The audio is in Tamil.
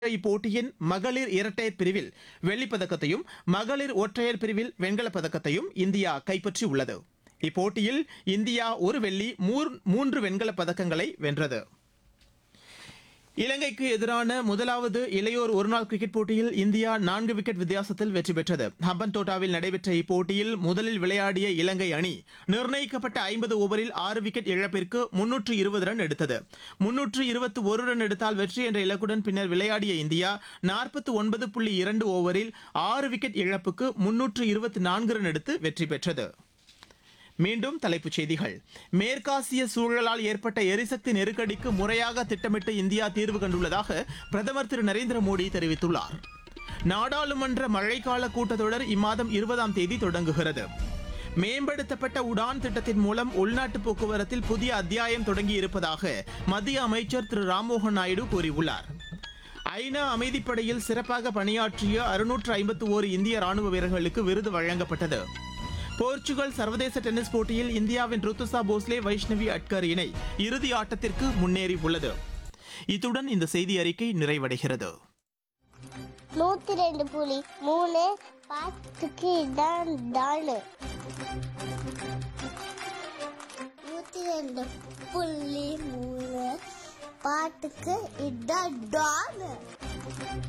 இப்போட்டியின் மகளிர் இரட்டையர் பிரிவில் வெள்ளிப் பதக்கத்தையும் மகளிர் ஒற்றையர் பிரிவில் வெண்கலப் பதக்கத்தையும் இந்தியா கைப்பற்றியுள்ளது இப்போட்டியில் இந்தியா ஒரு வெள்ளி மூர்- மூன்று வெண்கலப் பதக்கங்களை வென்றது இலங்கைக்கு எதிரான முதலாவது இளையோர் ஒருநாள் கிரிக்கெட் போட்டியில் இந்தியா நான்கு விக்கெட் வித்தியாசத்தில் வெற்றி பெற்றது ஹம்பன்தோட்டாவில் நடைபெற்ற இப்போட்டியில் முதலில் விளையாடிய இலங்கை அணி நிர்ணயிக்கப்பட்ட ஐம்பது ஓவரில் ஆறு விக்கெட் இழப்பிற்கு முன்னூற்று இருபது ரன் எடுத்தது முன்னூற்று இருபத்தி ஒரு ரன் எடுத்தால் வெற்றி என்ற இலக்குடன் பின்னர் விளையாடிய இந்தியா நாற்பத்தி ஒன்பது புள்ளி இரண்டு ஓவரில் ஆறு விக்கெட் இழப்புக்கு முன்னூற்று இருபத்தி நான்கு ரன் எடுத்து வெற்றி பெற்றது மீண்டும் தலைப்புச் செய்திகள் மேற்காசிய சூழலால் ஏற்பட்ட எரிசக்தி நெருக்கடிக்கு முறையாக திட்டமிட்டு இந்தியா தீர்வு கண்டுள்ளதாக பிரதமர் திரு நரேந்திர மோடி தெரிவித்துள்ளார் நாடாளுமன்ற மழைக்கால கூட்டத்தொடர் இம்மாதம் இருபதாம் தேதி தொடங்குகிறது மேம்படுத்தப்பட்ட உடான் திட்டத்தின் மூலம் உள்நாட்டு போக்குவரத்தில் புதிய அத்தியாயம் தொடங்கி இருப்பதாக மத்திய அமைச்சர் திரு ராம்மோகன் நாயுடு கூறியுள்ளார் ஐநா அமைதிப்படையில் சிறப்பாக பணியாற்றிய அறுநூற்று ஐம்பத்து ஓரு இந்திய ராணுவ வீரர்களுக்கு விருது வழங்கப்பட்டது போர்ச்சுகல் சர்வதேச டென்னிஸ் போட்டியில் இந்தியாவின் ருத்துசா போஸ்லே வைஷ்ணவி அட்கர் இணை இறுதி ஆட்டத்திற்கு முன்னேறி உள்ளது இத்துடன் இந்த செய்தி அறிக்கை நிறைவடைகிறது நூத்தி ரெண்டு புலி மூணு பாட்டுக்கு இதான் டாலு நூத்தி ரெண்டு புள்ளி மூணு பாட்டுக்கு இதான் டாலு